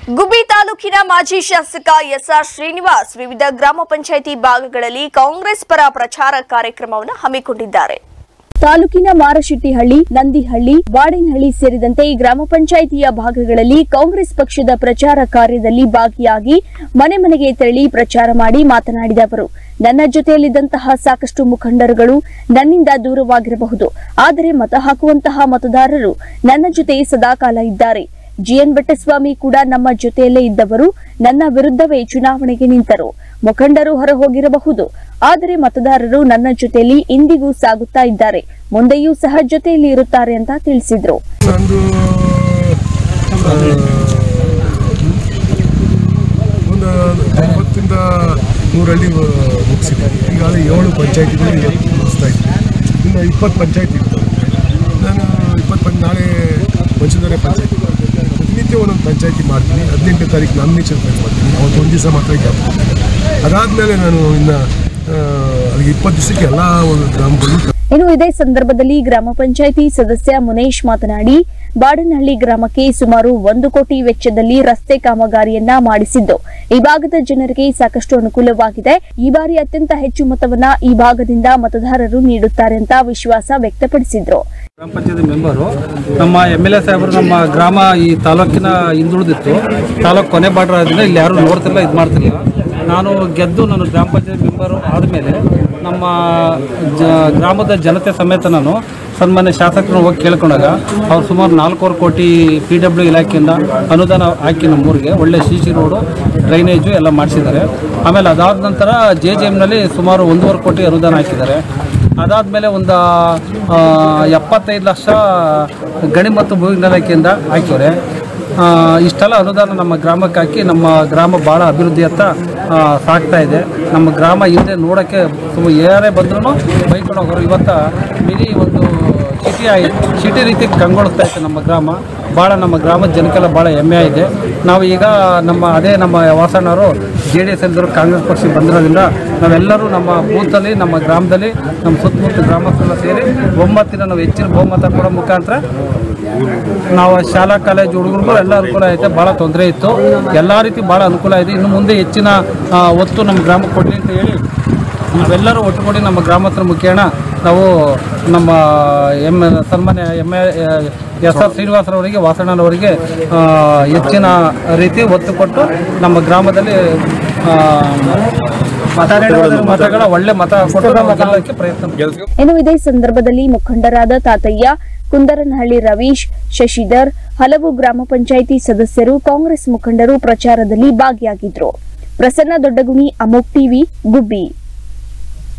ಗುಬ್ಬಿ ತಾಲೂಕಿನ ಮಾಜಿ ಶಾಸಕ ಎಸ್ಆರ್ ಶ್ರೀನಿವಾಸ್ ವಿವಿಧ ಗ್ರಾಮ ಪಂಚಾಯಿತಿ ಭಾಗಗಳಲ್ಲಿ ಕಾಂಗ್ರೆಸ್ ಪರ ಪ್ರಚಾರ ಕಾರ್ಯಕ್ರಮವನ್ನು ಹಮ್ಮಿಕೊಂಡಿದ್ದಾರೆ ತಾಲೂಕಿನ ಮಾರಶೆಟ್ಟಿಹಳ್ಳಿ ನಂದಿಹಳ್ಳಿ ವಾಡೇನಹಳ್ಳಿ ಸೇರಿದಂತೆ ಈ ಗ್ರಾಮ ಪಂಚಾಯಿತಿಯ ಭಾಗಗಳಲ್ಲಿ ಕಾಂಗ್ರೆಸ್ ಪಕ್ಷದ ಪ್ರಚಾರ ಕಾರ್ಯದಲ್ಲಿ ಭಾಗಿಯಾಗಿ ಮನೆ ಮನೆಗೆ ತೆರಳಿ ಪ್ರಚಾರ ಮಾಡಿ ಮಾತನಾಡಿದ ಅವರು ನನ್ನ ಜೊತೆಯಲ್ಲಿದ್ದಂತಹ ಸಾಕಷ್ಟು ಮುಖಂಡರುಗಳು ನನ್ನಿಂದ ದೂರವಾಗಿರಬಹುದು ಆದರೆ ಮತ ಹಾಕುವಂತಹ ಮತದಾರರು ನನ್ನ ಜೊತೆ ಸದಾಕಾಲ ಇದ್ದಾರೆ ಜಿಎನ್ ಬೆಟ್ಟಸ್ವಾಮಿ ಕೂಡ ನಮ್ಮ ಜೊತೆಯಲ್ಲೇ ಇದ್ದವರು ನನ್ನ ವಿರುದ್ಧವೇ ಚುನಾವಣೆಗೆ ನಿಂತರು ಮುಖಂಡರು ಹೊರಹೋಗಿರಬಹುದು ಆದರೆ ಮತದಾರರು ನನ್ನ ಜೊತೆಯಲ್ಲಿ ಇಂದಿಗೂ ಸಾಗುತ್ತಾ ಇದ್ದಾರೆ ಮುಂದೆಯೂ ಸಹ ಜೊತೆಯಲ್ಲಿ ಇರುತ್ತಾರೆ ಅಂತ ತಿಳಿಸಿದ್ರು ನಂದು ಆ, ಒಂದು ತೊಂಬತ್ತಿಂದ ನೂರಳ್ಳಿ ಮುಗಿಸಿದೆ ಈಗಾಗಲೇ ಏಳು ಪಂಚಾಯತಿಗಳು ಇವತ್ತು ಮುಗಿಸ್ತಾ ಇದ್ದೀನಿ ಇನ್ನು ಇಪ್ಪತ್ತು ಪಂಚಾಯತಿ ಇರ್ತವೆ ನಾನು ಇಪ್ಪತ್ತು ಪಂಚ ನಾಳೆ ಮಂಚುದರೆ ಪಂಚಾಯತಿ ಪ್ರತಿನಿತ್ಯ ಒಂದೊಂದು ಪಂಚಾಯತಿ ಮಾಡ್ತೀನಿ ಹದಿನೆಂಟನೇ ತಾರೀಕು ನಾಮಿನೇಷನ್ ಫೈಲ್ ಮಾಡ್ತೀನಿ ಅವತ್ತು ಒಂದು ದಿವಸ ಮಾತ್ರ ಗ್ಯಾಪ್ ಅದಾದಮೇಲೆ ನಾನು ಇನ್ನು ಆ, ಅಲ್ಲಿಗೆ ಇಪ್ಪತ್ತು ದಿವಸಕ್ಕೆ ಎಲ್ಲ ಒಂದು ಗ್ರಾಮಗಳು ಇನ್ನು ಇದೇ ಸಂದರ್ಭದಲ್ಲಿ ಗ್ರಾಮ ಪಂಚಾಯಿತಿ ಸದಸ್ಯ ಮುನೇಶ್ ಮಾತನಾಡಿ ಬಾಡನಹಳ್ಳಿ ಗ್ರಾಮಕ್ಕೆ ಸುಮಾರು ಒಂದು ಕೋಟಿ ವೆಚ್ಚದಲ್ಲಿ ರಸ್ತೆ ಕಾಮಗಾರಿಯನ್ನ ಮಾಡಿಸಿದ್ದು ಈ ಭಾಗದ ಜನರಿಗೆ ಸಾಕಷ್ಟು ಅನುಕೂಲವಾಗಿದೆ ಈ ಬಾರಿ ಅತ್ಯಂತ ಹೆಚ್ಚು ಮತವನ್ನ ಈ ಭಾಗದಿಂದ ಮತದಾರರು ನೀಡುತ್ತಾರೆ ಅಂತ ವಿಶ್ವಾಸ ವ್ಯಕ್ತಪಡಿಸಿದ್ರು ಗ್ರಾಮ ಪಂಚಾಯತಿ ಮೆಂಬರು ನಮ್ಮ ಎಮ್ ಎಲ್ ಎ ಸಾಹೇಬರು ನಮ್ಮ ಗ್ರಾಮ ಈ ತಾಲೂಕಿನ ಹಿಂದುಳಿದಿತ್ತು ತಾಲೂಕು ಕೊನೆ ಬಾರ್ಡರ್ ಆದ್ರಿಂದ ಇಲ್ಲಿ ಯಾರು ನೋಡ್ತಿಲ್ಲ ಇದು ಮಾಡ್ತಿಲ್ಲ ನಾನು ಗೆದ್ದು ನಾನು ಗ್ರಾಮ ಪಂಚಾಯತ್ ಮೆಂಬರು ಆದಮೇಲೆ ನಮ್ಮ ಜ ಗ್ರಾಮದ ಜನತೆ ಸಮೇತ ನಾನು ಸನ್ಮಾನ್ಯ ಶಾಸಕರನ್ನು ಹೋಗಿ ಕೇಳ್ಕೊಂಡಾಗ ಅವ್ರು ಸುಮಾರು ನಾಲ್ಕೂವರೆ ಕೋಟಿ ಪಿ ಡಬ್ಲ್ಯೂ ಇಲಾಖೆಯಿಂದ ಅನುದಾನ ಹಾಕಿ ನಮ್ಮೂರಿಗೆ ಒಳ್ಳೆ ಸಿ ಸಿ ರೋಡು ಡ್ರೈನೇಜು ಎಲ್ಲ ಮಾಡಿಸಿದ್ದಾರೆ ಆಮೇಲೆ ಅದಾದ ನಂತರ ಜೆ ಜೆ ಎಮ್ನಲ್ಲಿ ಸುಮಾರು ಒಂದೂವರೆ ಕೋಟಿ ಅನುದಾನ ಹಾಕಿದ್ದಾರೆ ಅದಾದಮೇಲೆ ಒಂದು ಆ, ಎಪ್ಪತ್ತೈದು ಲಕ್ಷ ಗಣಿ ಮತ್ತು ಭೂವಿಜ್ಞಾನ ಇಲಾಖೆಯಿಂದ ಹಾಕಿವ್ರೆ ಆ, ಇಷ್ಟೆಲ್ಲ ಅನುದಾನ ನಮ್ಮ ಗ್ರಾಮಕ್ಕೆ ಹಾಕಿ ನಮ್ಮ ಗ್ರಾಮ ಭಾಳ ಅಭಿವೃದ್ಧಿಯತ್ತ ಆ, ಸಾಗ್ತಾ ಇದೆ ನಮ್ಮ ಗ್ರಾಮ ಹಿಂದೆ ನೋಡೋಕ್ಕೆ ತುಂಬ ಯಾರೇ ಬಂದ್ರೂ ಬೈಕೊಂಡು ಹೋಗೋರು ಇವತ್ತು ಮಿನಿ ಒಂದು ಸಿಟಿ ಆಗಿ ಸಿಟಿ ರೀತಿ ಕಂಗೊಳಿಸ್ತಾ ಇತ್ತು ನಮ್ಮ ಗ್ರಾಮ ಭಾಳ ನಮ್ಮ ಗ್ರಾಮದ ಜನಕ್ಕೆಲ್ಲ ಭಾಳ ಹೆಮ್ಮೆ ಇದೆ ನಾವು ಈಗ ನಮ್ಮ ಅದೇ ನಮ್ಮ ವಾಸಣ್ಣವರು ಜೆ ಡಿ ಎಸ್ ಎಲ್ದರು ಕಾಂಗ್ರೆಸ್ ಪಕ್ಷಕ್ಕೆ ಬಂದಿರೋದ್ರಿಂದ ನಾವೆಲ್ಲರೂ ನಮ್ಮ ಬೂತಲ್ಲಿ ನಮ್ಮ ಗ್ರಾಮದಲ್ಲಿ ನಮ್ಮ ಸುತ್ತಮುತ್ತ ಗ್ರಾಮಸ್ಥರೆಲ್ಲ ಸೇರಿ ಒಂಬತ್ತಿನ ನಾವು ಹೆಚ್ಚಿನ ಬಹುಮತ ಕೊಡೋ ಮುಖಾಂತರ ನಾವು ಶಾಲಾ ಕಾಲೇಜು ಹುಡುಗರಿಗೂ ಎಲ್ಲ ಅನುಕೂಲ ಐತೆ ಭಾಳ ತೊಂದರೆ ಇತ್ತು ಎಲ್ಲ ರೀತಿ ಭಾಳ ಅನುಕೂಲ ಇದೆ ಇನ್ನು ಮುಂದೆ ಹೆಚ್ಚಿನ ಆ, ಒತ್ತು ನಮ್ಮ ಗ್ರಾಮಕ್ಕೆ ಕೊಡಲಿ ಅಂತ ಹೇಳಿ ನಾವೆಲ್ಲರೂ ಒಟ್ಟುಗೂಡಿ ನಮ್ಮ ಗ್ರಾಮಸ್ಥರ ಮುಖೇನ ನಾವು ನಮ್ಮ ಎಮ್ ಸನ್ಮಾನ್ಯ ಎಮ್ ಎಸ್ ಆರ್ ಶ್ರೀನಿವಾಸರವರಿಗೆ ವಾಸಣ್ಣನವರಿಗೆ ಆ, ಹೆಚ್ಚಿನ ರೀತಿ ಒತ್ತು ಕೊಟ್ಟು ನಮ್ಮ ಗ್ರಾಮದಲ್ಲಿ ಆ, ಮತಗಳ ಒಳ್ಳೆ ಮತ ಕೊಟ್ಟು ನಾವು ಗೆಲ್ಲೋಕ್ಕೆ ಪ್ರಯತ್ನ ಇನ್ನು ಇದೇ ಸಂದರ್ಭದಲ್ಲಿ ಮುಖಂಡರಾದ ತಾತಯ್ಯ ಕುಂದರನಹಳ್ಳಿ ರವೀಶ್ ಶಶಿಧರ್ ಹಲವು ಗ್ರಾಮ ಪಂಚಾಯಿತಿ ಸದಸ್ಯರು ಕಾಂಗ್ರೆಸ್ ಮುಖಂಡರು ಪ್ರಚಾರದಲ್ಲಿ ಭಾಗಿಯಾಗಿದ್ರು ಪ್ರಸನ್ನ ದೊಡ್ಡಗುಣಿ ಅಮೋಕ್ ಟಿವಿ ಗುಬ್ಬಿ